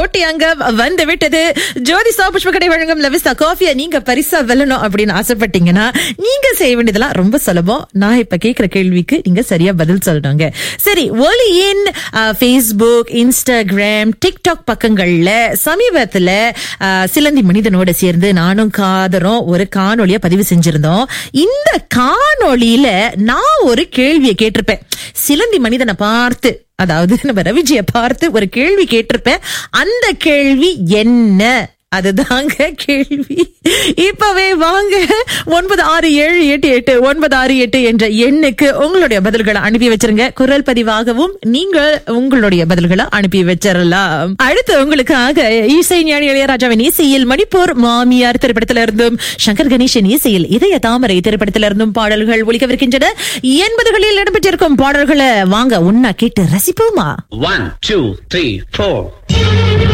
போட்டி அங்க வந்து விட்டது ஜோதி சா புஷ்ப கடை வழங்கும் லவிஸ்தா காஃபியை நீங்க பரிசா வெல்லணும் அப்படின்னு ஆசைப்பட்டீங்கன்னா நீங்க செய்ய வேண்டியதெல்லாம் ரொம்ப சுலபம் நான் இப்ப கேக்குற கேள்விக்கு நீங்க சரியா பதில் சொல்லணுங்க சரி ஒலியின் ஃபேஸ்புக் இன்ஸ்டாகிராம் டிக்டாக் பக்கங்கள்ல சமீபத்துல அஹ், சிலந்தி மனிதனோட சேர்ந்து நானும் காதரும் ஒரு காணொளிய பதிவு செஞ்சிருந்தோம் இந்த காணொளியில நான் ஒரு கேள்வியை கேட்டிருப்பேன் சிலந்தி மனிதனை பார்த்து அதாவது நம்ம ரவிஜியை பார்த்து ஒரு கேள்வி கேட்டிருப்பேன் அந்த கேள்வி என்ன அதுதாங்க கேள்வி இப்பவே வாங்க ஒன்பது ஆறு ஏழு எட்டு எட்டு ஒன்பது ஆறு எட்டு என்ற எண்ணுக்கு உங்களுடைய பதில்களை அனுப்பி வச்சிருங்க குரல் பதிவாகவும் நீங்கள் உங்களுடைய பதில்களை அனுப்பி வச்சிடலாம் அடுத்து உங்களுக்காக இசை ஞானி இளையராஜாவின் இசையில் மணிப்பூர் மாமியார் திரைப்படத்தில இருந்தும் சங்கர் கணேசன் இசையில் இதய தாமரை திரைப்படத்தில இருந்தும் பாடல்கள் ஒலிக்கவிருக்கின்றன எண்பதுகளில் இடம்பெற்றிருக்கும் பாடல்களை வாங்க உன்னா கேட்டு ரசிப்போமா One, two, three, four.